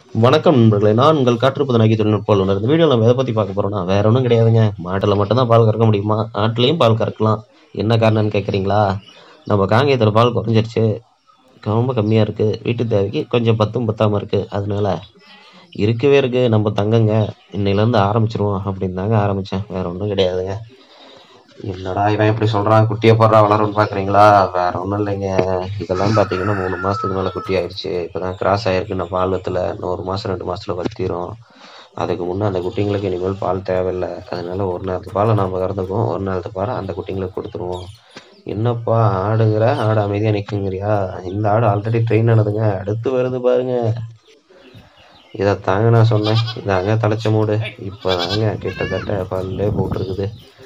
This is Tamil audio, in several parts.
வணக்கம் நண்பர்களே நான் உங்கள் காற்றுப்பது நகி தொழில்நுட்ப வல்லுநர் இந்த வீடியோவில் நம்ம எதை பற்றி பார்க்க போகிறோம்னா வேற ஒன்றும் கிடையாதுங்க மாட்டில் மட்டும்தான் பால் கறக்க முடியுமா ஆட்டுலேயும் பால் கறக்கலாம் என்ன காரணம்னு கேட்குறீங்களா நம்ம காங்கேயத்தில் பால் குறைஞ்சிருச்சு ரொம்ப கம்மியாக இருக்குது வீட்டு தேவைக்கு கொஞ்சம் பத்தும் பத்தாமல் இருக்குது அதனால இருக்கவே இருக்குது நம்ம தங்கங்க இன்னையிலேருந்து ஆரம்பிச்சிருவோம் அப்படின்னு தாங்க ஆரம்பித்தேன் வேற ஒன்றும் கிடையாதுங்க என்னடா இவன் இப்படி சொல்கிறான் குட்டியை போடுறா வளரும்னு பார்க்குறீங்களா வேற ஒன்றும் இல்லைங்க இதெல்லாம் பார்த்தீங்கன்னா மூணு மாதத்துக்கு மேலே குட்டி ஆயிடுச்சு இப்போ தான் கிராஸ் ஆகிருக்கு நான் பாலத்தில் இன்னும் ஒரு மாதம் ரெண்டு மாதத்தில் வத்திரும் அதுக்கு முன்னே அந்த குட்டிங்களுக்கு இனிமேல் பால் தேவையில்லை அதனால ஒரு நேரத்து பாலை நம்ம கறந்துக்குவோம் ஒரு நேரத்து பாலை அந்த குட்டிங்களுக்கு கொடுத்துருவோம் என்னப்பா ஆடுங்கிற ஆடு அமைதியாக நிற்குங்கிறியா இந்த ஆடு ஆல்ரெடி ட்ரெயின் ஆனதுங்க அடுத்து வருது பாருங்க இதை தாங்க நான் சொன்னேன் இதாங்க தலைச்ச மூடு இப்போ தாங்க கிட்டத்தட்ட பல்லே போட்டிருக்குது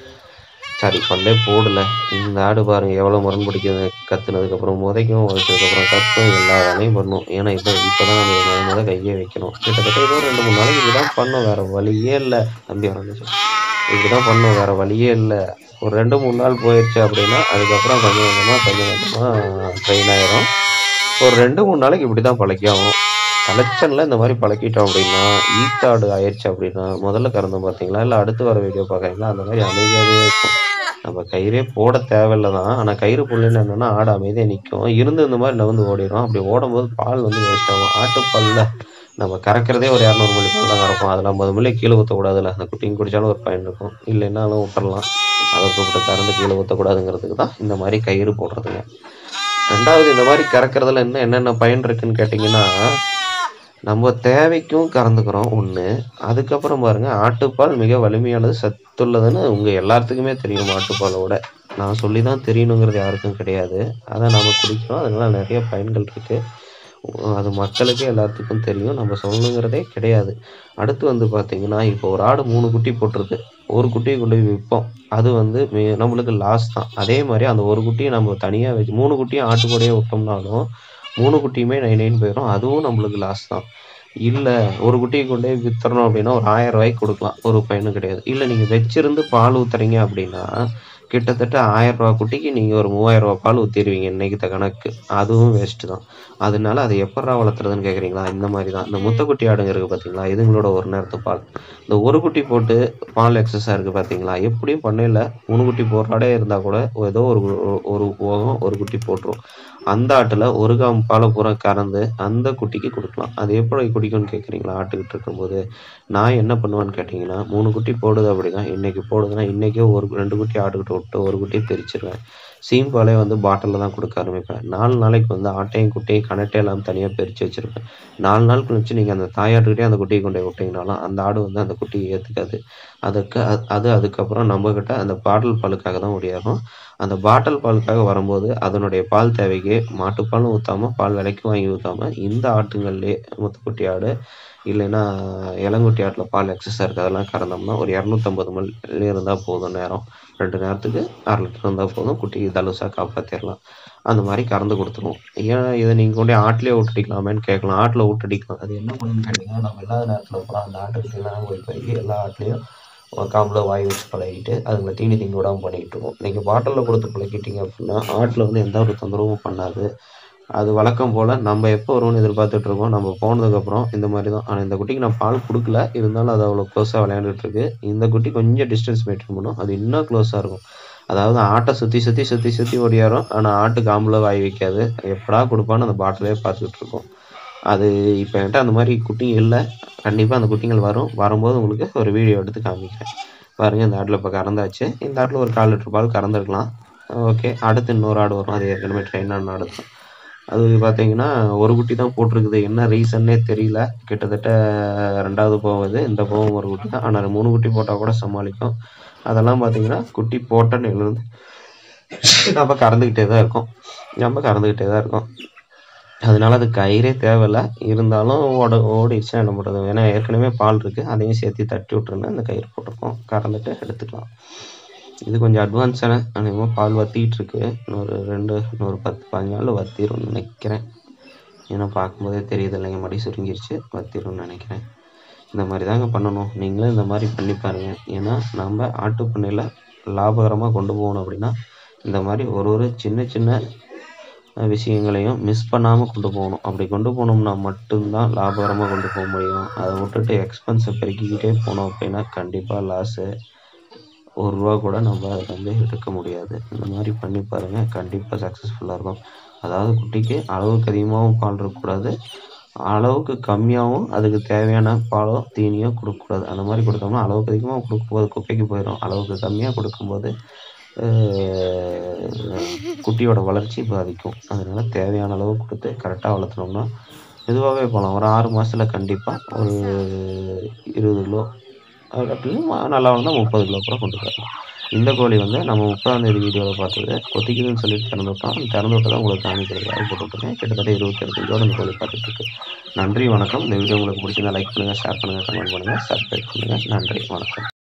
சாரி பல்லே போடல இந்த ஆடு பாருங்க எவ்வளோ முரண் பிடிக்குது கத்துனதுக்கப்புறம் முதைக்கும் உதைச்சதுக்கப்புறம் கத்தும் எல்லா வேலையும் பண்ணும் ஏன்னா இப்போ இப்போ தான் நம்ம முத முத கையே வைக்கணும் கிட்டத்தட்ட ஏதோ ரெண்டு மூணு நாளைக்கு இப்படி தான் பண்ணோம் வேற வழியே இல்லை தம்பி வரணும் இப்படி தான் பண்ணோம் வேற வழியே இல்லை ஒரு ரெண்டு மூணு நாள் போயிடுச்சு அப்படின்னா அதுக்கப்புறம் கொஞ்சம் கொஞ்சமாக கொஞ்சம் கொஞ்சமாக ட்ரெயின் ஆயிரும் ஒரு ரெண்டு மூணு நாளைக்கு இப்படி தான் பழக்கி ஆகணும் கலெக்ஷனில் இந்த மாதிரி பழக்கிட்டோம் அப்படின்னா ஈத்தாடு ஆயிடுச்சு அப்படின்னா முதல்ல கறந்தோம் பார்த்தீங்களா இல்லை அடுத்து வர வீடியோ பார்க்குறீங்களா அந்த மாதிரி அமைதியாகவே இருக்கும் நம்ம கயிறே போட தேவையில்லை தான் ஆனால் கயிறு புள்ளின்னு என்னென்னா ஆடு அமைதியாக நிற்கும் இருந்து இந்த மாதிரி நகர்ந்து ஓடிடும் அப்படி ஓடும்போது பால் வந்து வேஸ்ட் ஆகும் ஆட்டுப்பாலில் நம்ம கறக்கிறதே ஒரு இரநூறு மில்லி பால் தான் கறப்போம் அதில் ஐம்பது மில்லி கீழே ஊற்றக்கூடாதுல்ல அந்த குட்டிங்க குடித்தாலும் ஒரு பயன் இருக்கும் இல்லைன்னாலும் விட்டுறலாம் அதை கூப்பிட்டு கறந்து கீழே ஊற்றக்கூடாதுங்கிறதுக்கு தான் இந்த மாதிரி கயிறு போடுறதுங்க ரெண்டாவது இந்த மாதிரி கறக்கிறதுல என்ன என்னென்ன பயன் இருக்குன்னு கேட்டிங்கன்னா நம்ம தேவைக்கும் கறந்துக்கிறோம் ஒன்று அதுக்கப்புறம் பாருங்க ஆட்டுப்பால் மிக வலிமையானது சத்துள்ளதுன்னு உங்கள் எல்லாத்துக்குமே தெரியும் ஆட்டுப்பாலோட நான் சொல்லி தான் தெரியணுங்கிறது யாருக்கும் கிடையாது அதை நம்ம குடிக்கிறோம் அதனால நிறைய பயன்கள் இருக்குது அது மக்களுக்கே எல்லாத்துக்கும் தெரியும் நம்ம சொல்லணுங்கிறதே கிடையாது அடுத்து வந்து பார்த்தீங்கன்னா இப்போ ஒரு ஆடு மூணு குட்டி போட்டிருக்கு ஒரு குட்டியை கொண்டு போய் விற்போம் அது வந்து மே- நம்மளுக்கு லாஸ் தான் அதே மாதிரி அந்த ஒரு குட்டியை நம்ம தனியாக வச்சு மூணு குட்டியும் ஆட்டுக்கூடையே விட்டோம்னாலும் மூணு குட்டியுமே நைன் நைன் போயிடும் அதுவும் நம்மளுக்கு லாஸ் தான் இல்லை ஒரு குட்டியை கொண்டு போய் வித்துறணும் அப்படின்னா ஒரு ஆயிரம் ரூபாய்க்கு கொடுக்கலாம் ஒரு பயனும் கிடையாது இல்லை நீங்கள் வச்சிருந்து பால் ஊத்துறீங்க அப்படின்னா கிட்டத்தட்ட ஆயிரம் ரூபா குட்டிக்கு நீங்கள் ஒரு மூவாயிரம் ரூபா பால் ஊற்றிடுவீங்க இன்னைக்கு கணக்கு அதுவும் வேஸ்ட்டு தான் அதனால அதை எப்படா வளர்த்துறதுன்னு கேட்குறீங்களா இந்த மாதிரி தான் இந்த முத்தக்குட்டி ஆடுங்க இருக்குது பார்த்தீங்களா இதுங்களோட ஒரு நேரத்து பால் இந்த ஒரு குட்டி போட்டு பால் எக்ஸஸாக இருக்குது பார்த்தீங்களா எப்படியும் பண்ணையில் மூணு குட்டி போடுறாடே இருந்தால் கூட ஏதோ ஒரு கு- ஒரு போகம் ஒரு குட்டி போட்டுரும் அந்த ஆட்டில் ஒரு காம் பாலை பூரா கறந்து அந்த குட்டிக்கு கொடுக்கலாம் அது எப்படி குடிக்கும்னு கேட்குறீங்களா ஆட்டுக்கிட்டு இருக்கும்போது நான் என்ன பண்ணுவேன்னு கேட்டிங்கன்னா மூணு குட்டி போடுது அப்படின்னா இன்னைக்கு போடுதுன்னா இன்றைக்கே ஒரு ரெண்டு குட்டி ஆட்டுக்கிட்ட விட்டு ஒரு குட்டி பிரிச்சிருவேன் சீம்பாலே வந்து பாட்டிலில் தான் கொடுக்க ஆரம்பிப்பேன் நாலு நாளைக்கு வந்து ஆட்டையும் குட்டையும் கனட்டே எல்லாம் தனியாக பிரித்து வச்சுருப்பேன் நாலு நாள் கழிச்சு நீங்கள் அந்த தாயாட்டுக்கிட்டே அந்த குட்டியை கொண்டு போய் விட்டீங்கனாலும் அந்த ஆடு வந்து அந்த குட்டியை ஏற்றுக்காது அதுக்கு அது- அது அதுக்கப்புறம் நம்மக்கிட்ட அந்த பாட்டில் பாலுக்காக தான் ஓடியாரும் அந்த பாட்டில் பாலுக்காக வரும்போது அதனுடைய பால் தேவைக்கு மாட்டுப்பாலும் ஊற்றாம பால் விலைக்கு வாங்கி ஊற்றாம இந்த ஆட்டுங்கள்லேயே முத்துக்குட்டி ஆடு இல்லைன்னா இளங்குட்டி ஆட்டில் பால் எக்ஸஸாக இருக்குது அதெல்லாம் கறந்தோம்னா ஒரு இரநூத்தம்பது மில்லி இருந்தால் போதும் நேரம் ரெண்டு நேரத்துக்கு அரை லிட்டர் இருந்தால் போதும் குட்டி தலுசாக காப்பாற்றிடலாம் அந்த மாதிரி கறந்து கொடுத்துருவோம் ஏன் இதை நீங்கள் கொண்டு போய் ஆட்டிலே விட்டுடிக்கலாமேன்னு கேட்கலாம் ஆட்டில் விட்டுடிக்கலாம் அது என்ன பண்ணுன்னு கேட்டிங்கன்னா நம்ம இல்லாத நேரத்தில் போனால் அந்த ஆட்டுக்கிட்டலாம் போய் போய் எல்லா ஆட்லேயும் காம்பில் வாய் வச்சு பழகிட்டு அதுங்களை தீனி தீனி விடாமல் பண்ணிக்கிட்டு இருக்கோம் நீங்கள் பாட்டிலில் கொடுத்து பழகிட்டீங்க அப்படின்னா ஆட்டில் வந்து எந்த ஒரு தொந்தரவும் பண்ணாது அது வழக்கம் போல் நம்ம எப்போ வருவோம்னு எதிர்பார்த்துட்டு இருக்கோம் நம்ம போனதுக்கப்புறம் இந்த மாதிரி தான் ஆனால் இந்த குட்டிக்கு நான் பால் கொடுக்கல இருந்தாலும் அது அவ்வளோ க்ளோஸாக விளையாண்டுட்டு இருக்கு இந்த குட்டி கொஞ்சம் டிஸ்டன்ஸ் மெயின்டைன் பண்ணும் அது இன்னும் க்ளோஸாக இருக்கும் அதாவது ஆட்டை சுற்றி சுற்றி சுற்றி சுற்றி ஓடியாரும் ஆனால் ஆட்டு காம்பில் வாய் வைக்காது எப்படா கொடுப்பான்னு அந்த பாட்டிலே பார்த்துக்கிட்டு இருக்கோம் அது இப்போ என்கிட்ட அந்த மாதிரி குட்டிங்க இல்லை கண்டிப்பாக அந்த குட்டிங்கள் வரும் வரும்போது உங்களுக்கு ஒரு வீடியோ எடுத்து காமிக்கிறேன் பாருங்கள் இந்த ஆட்டில் இப்போ கறந்தாச்சு இந்த ஆட்டில் ஒரு கால் லிட்டர் பால் கறந்துருக்கலாம் ஓகே அடுத்து இன்னொரு ஆடு வரும் அது ஏற்கனவே ட்ரெயின் ஆன ஆடு தான் அது பார்த்தீங்கன்னா ஒரு குட்டி தான் போட்டிருக்குது என்ன ரீசன்னே தெரியல கிட்டத்தட்ட ரெண்டாவது போகுது இந்த போகும் ஒரு குட்டி தான் ஆனால் மூணு குட்டி போட்டால் கூட சமாளிக்கும் அதெல்லாம் பார்த்தீங்கன்னா குட்டி போட்டன்னு எழுந்து நம்ம கறந்துக்கிட்டே தான் இருக்கோம் நம்ம கறந்துக்கிட்டே தான் இருக்கோம் அதனால அது கயிறே தேவையில்ல இருந்தாலும் ஓட ஓடிடுச்சுன்னா என்ன பண்ணுறது ஏன்னா ஏற்கனவே பால் இருக்குது அதையும் சேர்த்து தட்டி விட்டுருந்தேன் அந்த கயிறு போட்டிருக்கோம் கறந்துட்டு எடுத்துக்கலாம் இது கொஞ்சம் அட்வான்ஸான அநேகமாக பால் வத்திக்கிட்டு இருக்கு இன்னொரு ரெண்டு இன்னொரு பத்து பதினஞ்சு நாள் வத்திரும்னு நினைக்கிறேன் ஏன்னா பார்க்கும்போதே தெரியுது இல்லைங்க மடி சுருங்கிருச்சு வத்திரும்னு நினைக்கிறேன் இந்த மாதிரி தாங்க பண்ணணும் நீங்களும் இந்த மாதிரி பண்ணி பாருங்க ஏன்னா நம்ம ஆட்டு பண்ணையில் லாபகரமாக கொண்டு போகணும் அப்படின்னா இந்த மாதிரி ஒரு ஒரு சின்ன சின்ன அஹ், விஷயங்களையும் மிஸ் பண்ணாமல் கொண்டு போகணும் அப்படி கொண்டு போனோம்னா மட்டும்தான் லாபகரமாக கொண்டு போக முடியும் அதை விட்டுட்டு எக்ஸ்பென்ஸை பெருக்கிக்கிட்டே போனோம் அப்படின்னா கண்டிப்பாக லாஸு ஒரு ரூபா கூட நம்ம அதில் வந்து எடுக்க முடியாது இந்த மாதிரி பண்ணி பாருங்கள் கண்டிப்பாக சக்ஸஸ்ஃபுல்லாக இருக்கும் அதாவது குட்டிக்கு அளவுக்கு அதிகமாகவும் பால் இருக்கக்கூடாது அளவுக்கு கம்மியாகவும் அதுக்கு தேவையான பாலோ தீனியோ கொடுக்கக்கூடாது அந்த மாதிரி கொடுத்தோம்னா அளவுக்கு அதிகமாக கொடுக்கும்போது குப்பைக்கு போயிடும் அளவுக்கு கம்மியாக கொடுக்கும்போது அஹ், குட்டியோட வளர்ச்சி பாதிக்கும் அதனால தேவையான அளவு கொடுத்து கரெக்டாக வளர்த்துனோம்னா மெதுவாகவே போகலாம் ஒரு ஆறு மாதத்தில் கண்டிப்பாக ஒரு இருபது கிலோ அதுக்கப்புறம் நல்லா வந்தால் முப்பது கிலோ கூட கொண்டு போயிடலாம் இந்த கோழி வந்து நம்ம முப்பதாம் தேதி வீடியோவில் பார்த்தது கொத்திக்குதுன்னு சொல்லிட்டு திறந்து விட்டோம் அந்த திறந்து விட்டு தான் உங்களுக்கு காமிக்கிறதுக்காக போட்டுவிட்டுருக்கேன் கிட்டத்தட்ட இருபத்தி ஏழு கிலோ இந்த கோழி பார்த்துட்டு இருக்கு நன்றி வணக்கம் இந்த வீடியோ உங்களுக்கு பிடிச்சிருந்தா லைக் பண்ணுங்கள் ஷேர் பண்ணுங்கள் கமெண்ட் பண்ணுங்கள் சப்ஸ்கிரைப் பண்ணுங்கள் நன்றி வணக்கம்